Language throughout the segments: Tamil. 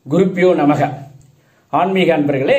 குருப்பியோ நமக ஆன்மீக அன்பர்களே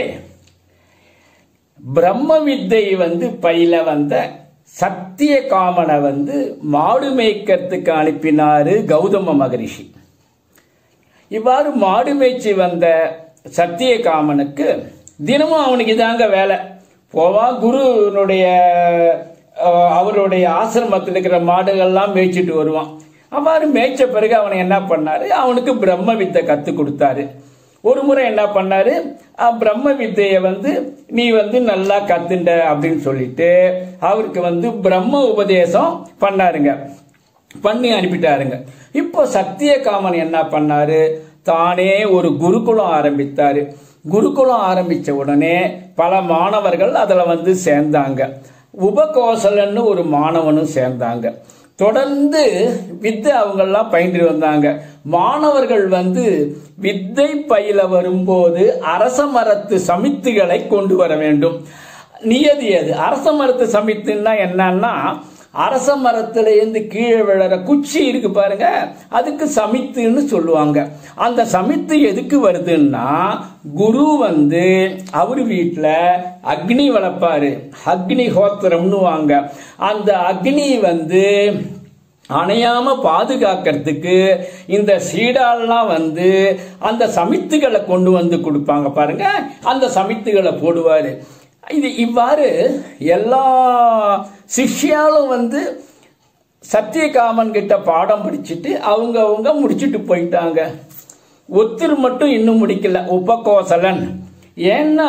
பிரம்ம வித்தை வந்து பயில வந்த சத்திய காமனை வந்து மாடு மேய்க்கிறதுக்கு அனுப்பினாரு கௌதம மகரிஷி இவ்வாறு மாடு மேய்ச்சி வந்த சத்திய காமனுக்கு தினமும் அவனுக்கு இதாங்க வேலை போவான் குருனுடைய அஹ், அவருடைய ஆசிரமத்தில் இருக்கிற மாடுகள்லாம் மேய்ச்சிட்டு வருவான் அவ்வாறு மேய்ச்ச பிறகு அவன் என்ன பண்ணாரு அவனுக்கு பிரம்ம வித்தை கற்றுக் கொடுத்தாரு ஒரு முறை என்ன பண்ணாரு அஹ், பிரம்ம வித்தையை வந்து நீ வந்து நல்லா கத்துண்ட அப்படின்னு சொல்லிட்டு அவருக்கு வந்து பிரம்ம உபதேசம் பண்ணாருங்க பண்ணி அனுப்பிட்டாருங்க இப்போ சத்தியகாமன் என்ன பண்ணாரு தானே ஒரு குருகுலம் ஆரம்பித்தாரு குருகுலம் ஆரம்பிச்ச உடனே பல மாணவர்கள் அதில் வந்து சேர்ந்தாங்க உபகோசலன்னு ஒரு மாணவனும் சேர்ந்தாங்க தொடர்ந்து வித்தை அவங்கெல்லாம் பயின்று வந்தாங்க மாணவர்கள் வந்து வித்தை பயில வரும்போது அரச மரத்து சமித்துகளை கொண்டு வர வேண்டும் நியதி அது அரச மரத்து சமித்துன்னா என்னன்னா அரச மரத்துல இருந்து கீழே விழற குச்சி இருக்கு பாருங்க அதுக்கு சமித்துன்னு சொல்லுவாங்க அந்த சமித்து எதுக்கு வருதுன்னா குரு வந்து அவர் வீட்டில் அக்னி வளர்ப்பாரு அக்னி ஹோத்திரம்னு வாங்க அந்த அக்னி வந்து அணையாம பாதுகாக்கிறதுக்கு இந்த சீடால்லாம் வந்து அந்த சமித்துகளை கொண்டு வந்து கொடுப்பாங்க பாருங்க அந்த சமித்துகளை போடுவாரு இது இவ்வாறு எல்லா சிஷ்யாலும் வந்து சத்தியகாமன் கிட்ட பாடம் படிச்சுட்டு அவங்க அவங்க முடிச்சுட்டு போயிட்டாங்க ஒருத்தர் மட்டும் இன்னும் முடிக்கல உபகோசலன் ஏன்னா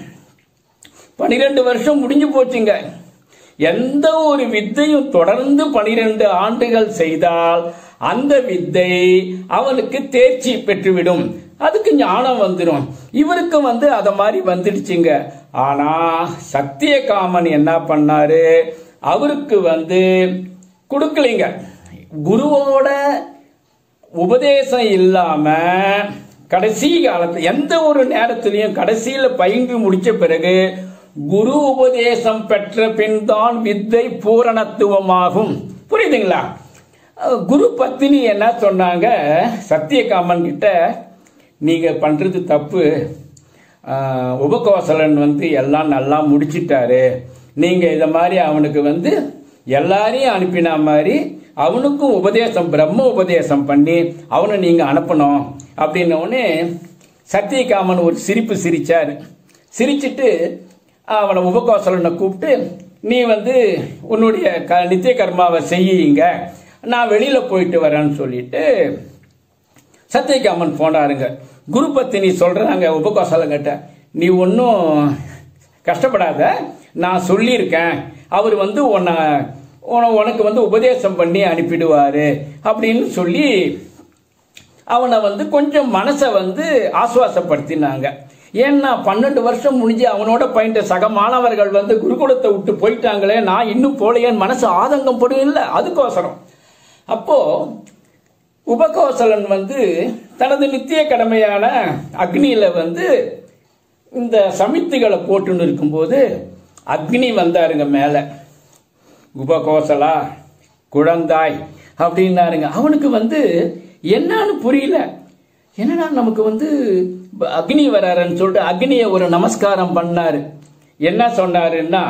பனிரெண்டு வருஷம் முடிஞ்சு போச்சுங்க எந்த ஒரு வித்தையும் தொடர்ந்து பனிரெண்டு ஆண்டுகள் செய்தால் அந்த வித்தை அவனுக்கு தேர்ச்சி பெற்றுவிடும் அதுக்கு ஞானம் வந்துடும் இவருக்கு வந்து அத மாதிரி வந்துடுச்சுங்க ஆனா சத்தியகாமன் என்ன பண்ணாரு அவருக்கு வந்து கொடுக்கலைங்க குருவோட உபதேசம் இல்லாம கடைசி காலத்துல எந்த ஒரு நேரத்திலையும் கடைசியில பயின்று முடிச்ச பிறகு குரு உபதேசம் பெற்ற பின் தான் வித்தை பூரணத்துவமாகும் புரியுதுங்களா அஹ் குரு பத்தினி என்ன சொன்னாங்க சத்தியகாமன் கிட்ட நீங்க பண்றது தப்பு அஹ் உபகோசலன் வந்து எல்லாம் நல்லா முடிச்சிட்டாரு நீங்க இத மாதிரி அவனுக்கு வந்து எல்லாரையும் அனுப்பின மாதிரி அவனுக்கும் உபதேசம் பிரம்ம உபதேசம் பண்ணி அவனை நீங்க அனுப்பணும் அப்படின்ன உடனே சத்தியகாமன் ஒரு சிரிப்பு சிரிச்சாரு சிரிச்சிட்டு அவனை உபகோசலனை கூப்பிட்டு நீ வந்து உன்னுடைய க நித்திய கர்மாவை செய்யுங்க நான் வெளியில போயிட்டு வரேன்னு சொல்லிட்டு சத்தியகாமன் போனாருங்க குரு பத்தினி சொல்றாங்க உபகோசலங்கிட்ட நீ ஒன்றும் கஷ்டப்படாத நான் சொல்லியிருக்கேன் அவர் வந்து உன்னை உன- உனக்கு வந்து உபதேசம் பண்ணி அனுப்பிடுவாரு அப்படின்னு சொல்லி அவனை வந்து கொஞ்சம் மனசை வந்து ஆசுவாசப்படுத்தினாங்க ஏன்னா பன்னெண்டு வருஷம் முடிஞ்சு அவனோட பயின்ற சக மாணவர்கள் வந்து குருகுலத்தை விட்டு போயிட்டாங்களே நான் இன்னும் போலையேன்னு மனசு ஆதங்கம் படும் இல்லை அதுக்கோசரம் அப்போ உபகோசலன் வந்து தனது நித்திய கடமையான அக்னியில வந்து இந்த சமித்துகளை போட்டுன்னு இருக்கும்போது அக்னி வந்தாருங்க மேல உபகோசலா குழந்தாய் அப்படின்னாருங்க அவனுக்கு வந்து என்னன்னு புரியல என்னடா நமக்கு வந்து ப- அக்னி வராருன்னு சொல்லிட்டு அக்னியை ஒரு நமஸ்காரம் பண்ணாரு என்ன சொன்னாருன்னா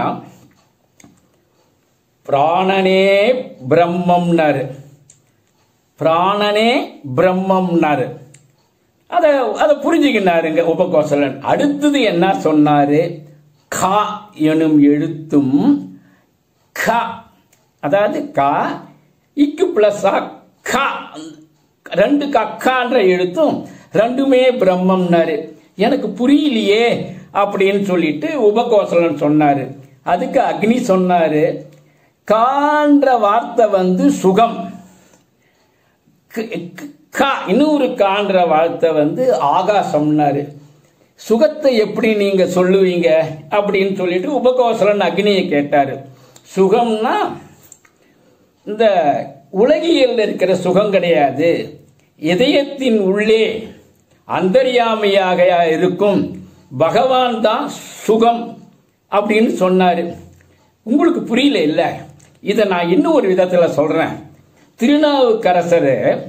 பிராணனே பிரம்மம்னாரு பிராணனே பிரம்மம்னாரு அதை அதை புரிஞ்சுக்கினாருங்க உபகோசலன் அடுத்தது என்ன சொன்னாரு கா எனும் எழுத்தும் க அதாவது கா இக்கு பிளஸ் கா ரெண்டு கக்கான்ற எழுத்தும் ரெண்டுமே பிரம்மம்னாரு எனக்கு புரியலையே அப்படின்னு சொல்லிட்டு உபகோசலன் சொன்னாரு அதுக்கு அக்னி சொன்னாரு கான்ற வார்த்தை வந்து சுகம் க- க- கா இன்னொரு கான்ற வார்த்தை வந்து ஆகாசம்னாரு சுகத்தை எப்படி நீங்க சொல்லுவீங்க அப்படின்னு சொல்லிட்டு உபகோசலன் அக்னியை கேட்டாரு சுகம்னா இந்த உலகியல் இருக்கிற சுகம் கிடையாது இதயத்தின் உள்ளே அந்தர்யாமியாக இருக்கும் பகவான் தான் சுகம் அப்படின்னு சொன்னாரு உங்களுக்கு புரியல இல்ல இதை நான் இன்னும் ஒரு விதத்துல சொல்றேன் திருநாவுக்கரசர்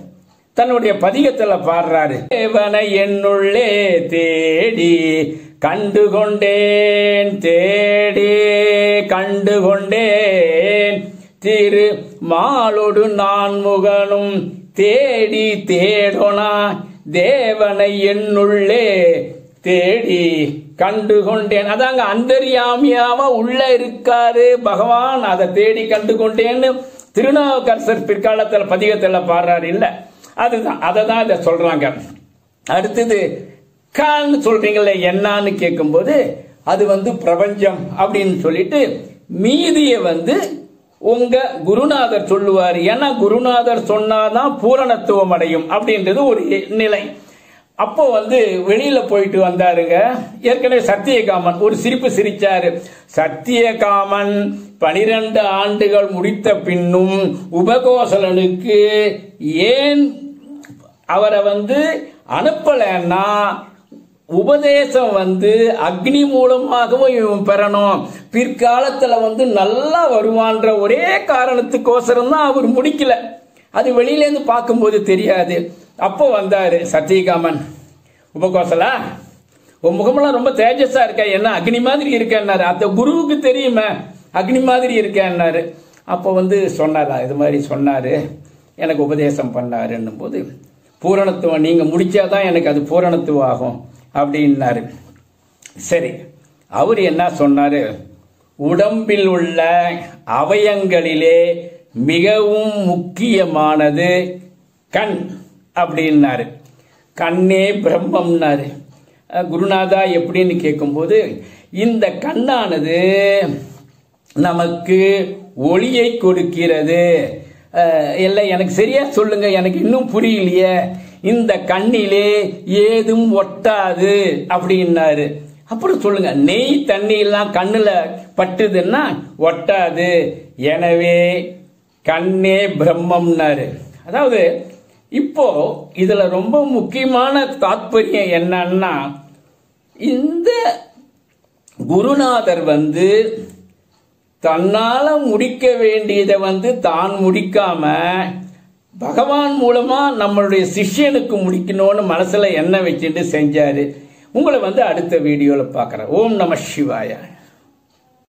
தன்னுடைய பதிகத்துல பாடுறாரு தேவனை என்னுள்ளே தேடி கண்டு கொண்டேன் தேடி கண்டு கொண்டேன் திரு மாலோடு நான் முகனும் தேடி தேடோனா தேவனை என்னுள்ளே தேடி கண்டு கொண்டேன் அதாங்க அந்தரியாமியாவ உள்ள இருக்காரு பகவான் அதை தேடி கண்டு கொண்டேன்னு திருநாவுக்கரசர் பிற்காலத்துல பதிகத்துல பாடுறாரு இல்ல அதுதான் அதை தான் இதை சொல்றாங்க அடுத்தது கான்னு சொல்றீங்களே என்னன்னு கேட்கும்போது அது வந்து பிரபஞ்சம் அப்படின்னு சொல்லிட்டு மீதியை வந்து உங்க குருநாதர் சொல்லுவார் ஏன்னா குருநாதர் சொன்னாதான் பூரணத்துவம் அடையும் அப்படின்றது ஒரு நிலை அப்போ வந்து வெளியில போயிட்டு வந்தாருங்க ஏற்கனவே சத்தியகாமன் ஒரு சிரிப்பு சிரிச்சாரு சத்தியகாமன் பனிரெண்டு ஆண்டுகள் முடித்த பின்னும் உபகோசலனுக்கு ஏன் அவரை வந்து அனுப்பலைன்னா உபதேசம் வந்து அக்னி மூலமாகவும் இவன் பெறணும் பிற்காலத்துல வந்து நல்லா வருவான்ற ஒரே காரணத்துக்கோசரம் தான் அவர் முடிக்கல அது வெளியில இருந்து பார்க்கும்போது தெரியாது அப்போ வந்தாரு சத்தியகாமன் உபகோசலா உன் முகமெல்லாம் ரொம்ப தேஜஸா இருக்க என்ன அக்னி மாதிரி இருக்கேன்னாரு அந்த குருவுக்கு தெரியுமே அக்னி மாதிரி இருக்கேன்னாரு அப்போ வந்து சொன்னாரா இது மாதிரி சொன்னாரு எனக்கு உபதேசம் பண்ணாருன்னும் போது பூரணத்துவம் நீங்க முடிச்சாதான் எனக்கு அது பூரணத்துவம் ஆகும் அப்படின்னாரு சரி அவர் என்ன சொன்னாரு உடம்பில் உள்ள அவயங்களிலே மிகவும் முக்கியமானது கண் அப்படின்னாரு கண்ணே பிரம்மம்னாரு அஹ் குருநாதா எப்படின்னு கேட்கும்போது இந்த கண்ணானது நமக்கு ஒளியை கொடுக்கிறது அஹ் இல்லை எனக்கு சரியா சொல்லுங்க எனக்கு இன்னும் புரியலையே இந்த கண்ணிலே ஏதும் ஒட்டாது அப்படின்னாரு அப்புறம் சொல்லுங்க நெய் தண்ணி எல்லாம் கண்ணுல பட்டுதுன்னா ஒட்டாது எனவே கண்ணே பிரம்மம்னாரு அதாவது இப்போ இதுல ரொம்ப முக்கியமான தாத்பரியம் என்னன்னா இந்த குருநாதர் வந்து தன்னால முடிக்க வேண்டியதை வந்து தான் முடிக்காம பகவான் மூலமா நம்மளுடைய சிஷ்யனுக்கு முடிக்கணும்னு மனசுல என்ன வச்சுட்டு செஞ்சாரு உங்களை வந்து அடுத்த வீடியோல பார்க்கறேன் ஓம் நம சிவாய